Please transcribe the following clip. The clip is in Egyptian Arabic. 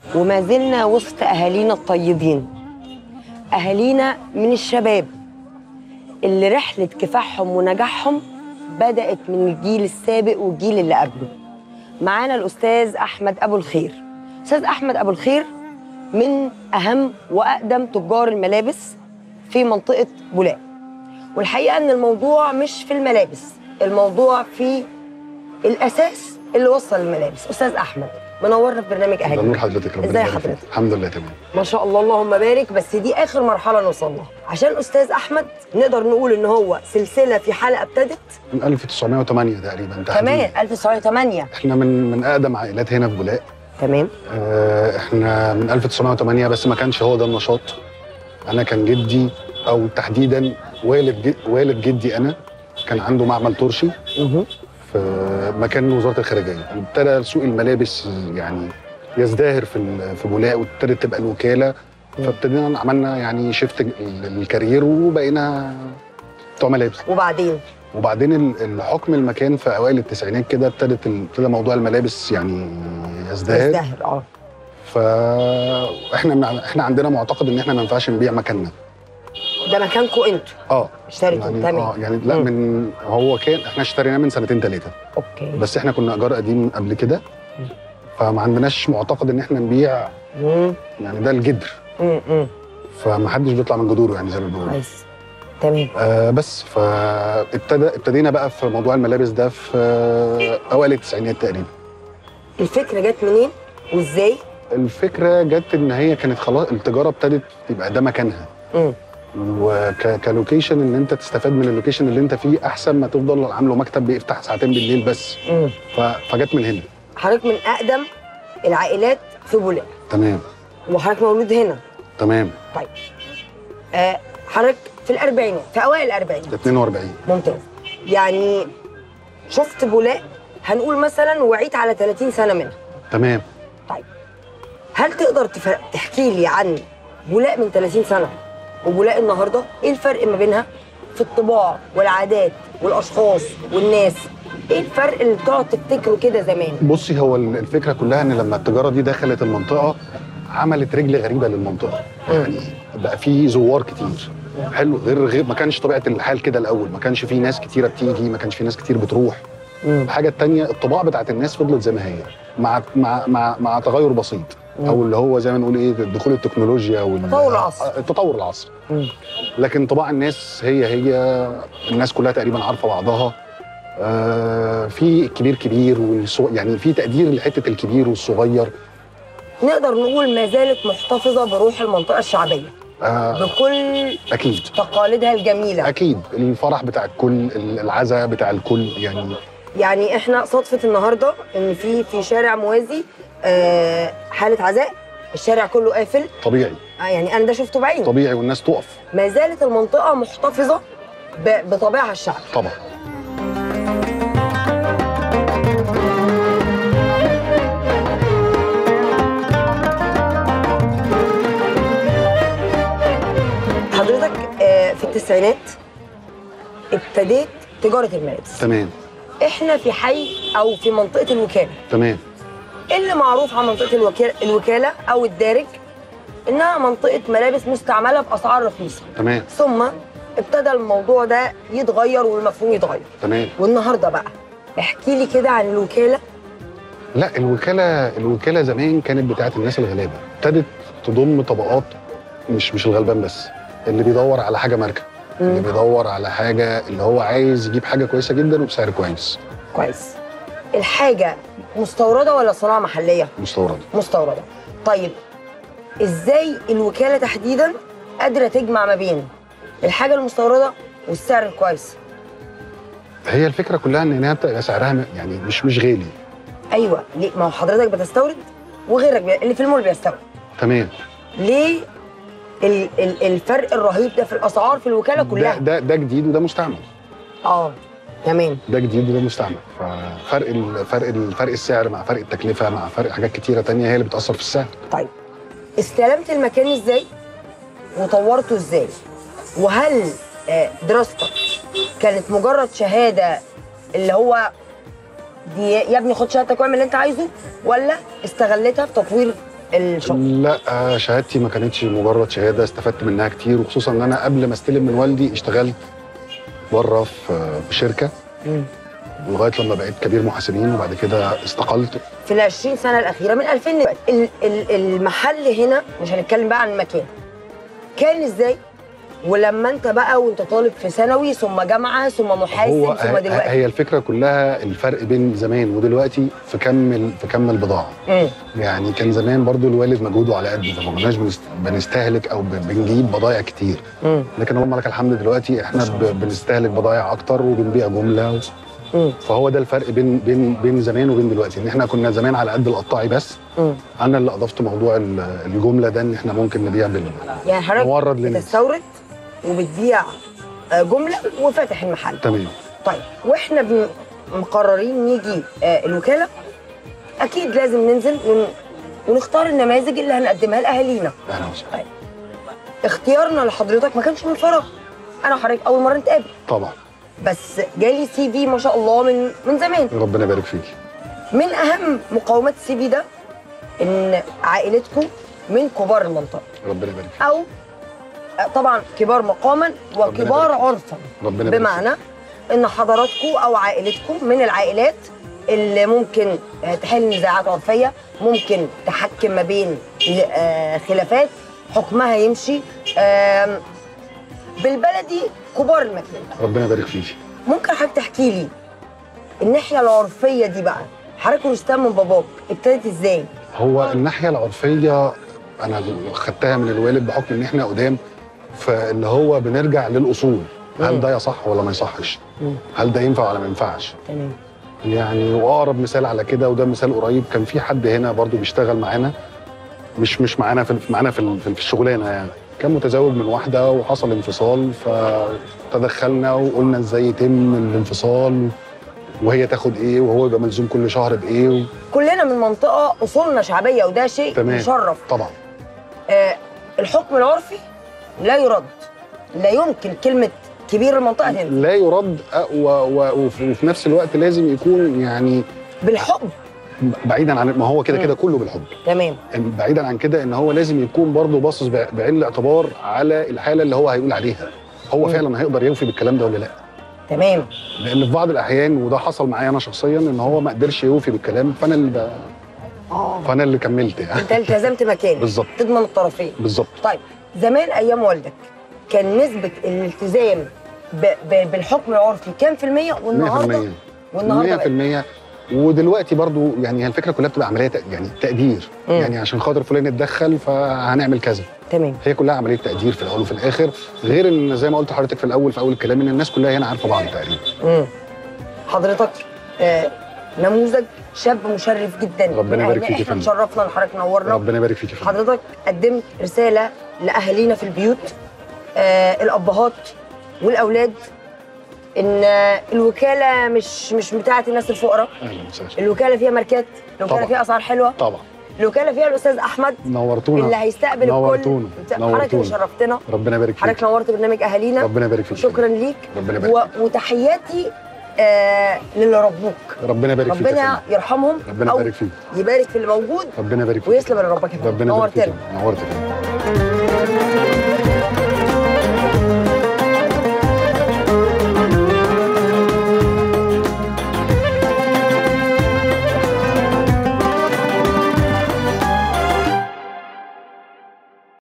وما زلنا وسط اهالينا الطيبين اهالينا من الشباب اللي رحله كفاحهم ونجاحهم بدات من الجيل السابق والجيل اللي قبله معانا الاستاذ احمد ابو الخير استاذ احمد ابو الخير من اهم واقدم تجار الملابس في منطقه بولاق والحقيقه ان الموضوع مش في الملابس الموضوع في الاساس اللي وصل الملابس استاذ احمد منورنا في برنامج ده اهالي نور حضرتك ربنا ازاي يبارك فيك. حضرتك؟ الحمد لله تمام ما شاء الله اللهم بارك بس دي اخر مرحله نوصل لها عشان استاذ احمد نقدر نقول ان هو سلسله في حلقه ابتدت من 1908 تقريبا تحديداً. كمان 1908 احنا من من اقدم عائلات هنا في بولاق تمام آه، احنا من 1908 بس ما كانش هو ده النشاط انا كان جدي او تحديدا والد جد والد جدي انا كان عنده معمل ترشي مه. في مكان وزاره الخارجيه وابتدى سوق الملابس يعني يزدهر في ال- في بولاق وابتدت تبقى الوكاله فابتدينا عملنا يعني شيفت الكارير وبقينا بتوع ملابس وبعدين وبعدين ال- الحكم المكان في اوائل التسعينات كده ابتدت ال- ابتدى موضوع الملابس يعني يزدهر يزدهر اه فاحنا مع- احنا عندنا معتقد ان احنا ما ينفعش نبيع مكاننا ده مكانكم انتوا اه اشتريتوا يعني تمام اه يعني لا مم. من هو كان احنا اشتريناه من سنتين ثلاثه اوكي بس احنا كنا ايجار قديم قبل كده مم. فما عندناش معتقد ان احنا نبيع مم. يعني ده الجدر مم. مم. فما حدش بيطلع من جذوره يعني زي ما بيقولوا كويس تمام آه بس فابتدى ابتدينا بقى في موضوع الملابس ده في آه اوائل التسعينات تقريبا الفكره جت منين وازاي الفكره جت ان هي كانت خلاص التجاره ابتدت يبقى ده مكانها مم. وكلوكيشن ان انت تستفاد من اللوكيشن اللي انت فيه احسن ما تفضل عامله مكتب بيفتح ساعتين بالليل بس مم. ف- فجت من هنا حضرتك من اقدم العائلات في بولاق تمام وحضرتك مولود هنا تمام طيب آه حضرتك في الاربعينات في اوائل الاربعينات 42 ممتاز يعني شفت بولاق هنقول مثلا وعيت على 30 سنه منها تمام طيب هل تقدر تف... تحكي لي عن بولاق من 30 سنه وبولاق النهارده ايه الفرق ما بينها في الطباع والعادات والاشخاص والناس ايه الفرق اللي بتقعد تفتكره كده زمان بصي هو ال- الفكره كلها ان لما التجاره دي دخلت المنطقه عملت رجل غريبه للمنطقه يعني بقى في زوار كتير حلو غير غير ما كانش طبيعه الحال كده الاول ما كانش في ناس كتيره بتيجي ما كانش في ناس كتير بتروح مم. الحاجه التانية الطباع بتاعت الناس فضلت زي ما هي مع مع مع, مع تغير بسيط او اللي هو زي ما نقول ايه دخول التكنولوجيا وال تطور العصر. آه، التطور العصر مم. لكن طباع الناس هي هي الناس كلها تقريبا عارفه بعضها آه في كبير كبير والصغ... يعني في تقدير لحته الكبير والصغير نقدر نقول ما زالت محتفظه بروح المنطقه الشعبيه آه بكل اكيد تقاليدها الجميله اكيد الفرح بتاع الكل العزاء بتاع الكل يعني يعني احنا صدفه النهارده ان في في شارع موازي آه، حاله عزاء الشارع كله قافل طبيعي آه، يعني انا ده شفته بعيني طبيعي والناس تقف ما زالت المنطقه محتفظه ب- بطبيعها الشعبي طبعا حضرتك آه، في التسعينات ابتديت تجاره الملابس تمام احنا في حي او في منطقه الوكاله تمام إيه اللي معروف عن منطقه الوكاله الوكاله او الدارج انها منطقه ملابس مستعمله باسعار رخيصه تمام ثم ابتدى الموضوع ده يتغير والمفهوم يتغير تمام والنهارده بقى احكي لي كده عن الوكاله لا الوكاله الوكاله زمان كانت بتاعت الناس الغلابه ابتدت تضم طبقات مش مش الغلبان بس اللي بيدور على حاجه ماركه اللي بيدور على حاجه اللي هو عايز يجيب حاجه كويسه جدا وبسعر كويس كويس الحاجه مستورده ولا صناعه محليه مستورد مستورده طيب ازاي الوكاله تحديدا قادره تجمع ما بين الحاجه المستورده والسعر الكويس هي الفكره كلها ان هي بتبقى سعرها م- يعني مش مش غالي ايوه ليه ما هو حضرتك بتستورد وغيرك بي... اللي في المول بيستورد تمام ليه ال... ال... الفرق الرهيب ده في الاسعار في الوكاله ده كلها ده ده جديد وده مستعمل اه تمام ده جديد وده مستعمل ففرق ال- فرق ال- فرق السعر مع فرق التكلفه مع فرق حاجات كتيره تانية هي اللي بتاثر في السعر طيب استلمت المكان ازاي وطورته ازاي وهل آه، دراستك كانت مجرد شهاده اللي هو دي يا ابني خد شهادتك واعمل اللي انت عايزه ولا استغلتها في تطوير الشغل لا آه، شهادتي ما كانتش مجرد شهاده استفدت منها كتير وخصوصا ان انا قبل ما استلم من والدي اشتغلت بره في في شركه مم. لغايه لما بقيت كبير محاسبين وبعد كده استقلت في ال 20 سنه الاخيره من 2000 ل- ال- ال- المحل هنا مش هنتكلم بقى عن المكان كان ازاي ولما انت بقى وانت طالب في ثانوي ثم جامعه ثم محاسب هو ثم هي- دلوقتي هي الفكره كلها الفرق بين زمان ودلوقتي في كم ال- في كم البضاعه مم. يعني كان زمان برضو الوالد مجهوده على قده فما كناش بنست- بنستهلك او ب- بنجيب بضايع كتير مم. لكن اللهم لك الحمد دلوقتي احنا ب- بنستهلك بضايع اكتر وبنبيع جمله و... مم. فهو ده الفرق بين بين بين زمان وبين دلوقتي ان احنا كنا زمان على قد القطاعي بس مم. انا اللي اضفت موضوع ال- الجمله ده ان احنا ممكن نبيع بال يعني حضرتك نورد للناس بتستورد وبتبيع آه، جمله وفاتح المحل تمام طيب واحنا بن- مقررين نيجي آه، الوكاله اكيد لازم ننزل ون... ونختار النماذج اللي هنقدمها لاهالينا اهلا وسهلا اختيارنا لحضرتك ما كانش من فراغ انا وحضرتك اول مره نتقابل طبعا بس جالي سي في ما شاء الله من من زمان ربنا يبارك فيكي من اهم مقومات السي في ده ان عائلتكم من كبار المنطقه ربنا يبارك فيكي او آه، طبعا كبار مقاما وكبار يبارك فيك. عرفا ربنا يبارك بمعنى ان حضراتكم او عائلتكم من العائلات اللي ممكن آه، تحل نزاعات عرفيه ممكن تحكم ما بين آه، خلافات حكمها يمشي آم، بالبلدي كبار المكان فيكي. ربنا يبارك فيكي ممكن حضرتك تحكي لي الناحيه العرفيه دي بقى حضرتك رستم من باباك ابتدت ازاي؟ هو الناحيه العرفيه انا خدتها من الوالد بحكم ان احنا قدام فاللي هو بنرجع للاصول مم. هل ده يصح ولا ما يصحش مم. هل ده ينفع ولا ما ينفعش تمام يعني واقرب مثال على كده وده مثال قريب كان في حد هنا برضو بيشتغل معانا مش مش معانا في معانا في ال- في الشغلانه يعني كان متزوج من واحده وحصل انفصال فتدخلنا وقلنا ازاي يتم الانفصال وهي تاخد ايه وهو يبقى ملزوم كل شهر بايه و... كلنا من منطقه اصولنا شعبيه وده شيء تمام. يشرف طبعا آه الحكم العرفي لا يرد لا يمكن كلمه كبير المنطقه تنزل لا يرد أ- و... و... وفي وفي نفس الوقت لازم يكون يعني بالحب بعيدا عن ما هو كده مم. كده كله بالحب تمام بعيدا عن كده ان هو لازم يكون برضه باصص بع- بعين الاعتبار على الحاله اللي هو هيقول عليها هو مم. فعلا هيقدر يوفي بالكلام ده ولا لا تمام لان في بعض الاحيان وده حصل معايا انا شخصيا ان هو ما قدرش يوفي بالكلام فانا اللي ب... اه فانا اللي كملت يعني انت التزمت مكان بالظبط تضمن الطرفين بالظبط طيب زمان ايام والدك كان نسبه الالتزام ب... ب... بالحكم العرفي كام في المية 100% والنهارده والنهارده بقت 100% ودلوقتي برضو يعني هي الفكره كلها بتبقى عمليه تق- يعني تقدير مم. يعني عشان خاطر فلان اتدخل فهنعمل كذا تمام هي كلها عمليه تقدير في الاول وفي الاخر غير ان زي ما قلت لحضرتك في الاول في اول الكلام ان الناس كلها هنا عارفه بعض تقريبا مم. حضرتك آه نموذج شاب مشرف جدا ربنا من يبارك أهلنا. فيك يا احنا فندم. تشرفنا ان حضرتك نورنا ربنا يبارك فيك يا فندم حضرتك قدمت رساله لاهالينا في البيوت آه الابهات والاولاد ان آه، الوكاله مش مش بتاعه الناس الفقراء اهلا وسهلا الوكاله فيها ماركات الوكاله طبعا. فيها اسعار حلوه طبعا الوكاله فيها الاستاذ احمد نورتونا اللي هيستقبل الكل نورتونا. حضرتك اللي نورتونا. شرفتنا ربنا يبارك حضرتك فيك نورت برنامج اهالينا ربنا يبارك فيك شكرا ليك ربنا يبارك و... وتحياتي آه للي ربوك ربنا يبارك فيك يا ربنا فندم. يرحمهم ربنا او يبارك فيك يبارك في اللي موجود ربنا يبارك فيك ويسلم اللي ربك يا فندم ربنا يبارك فيك نورتنا نورتنا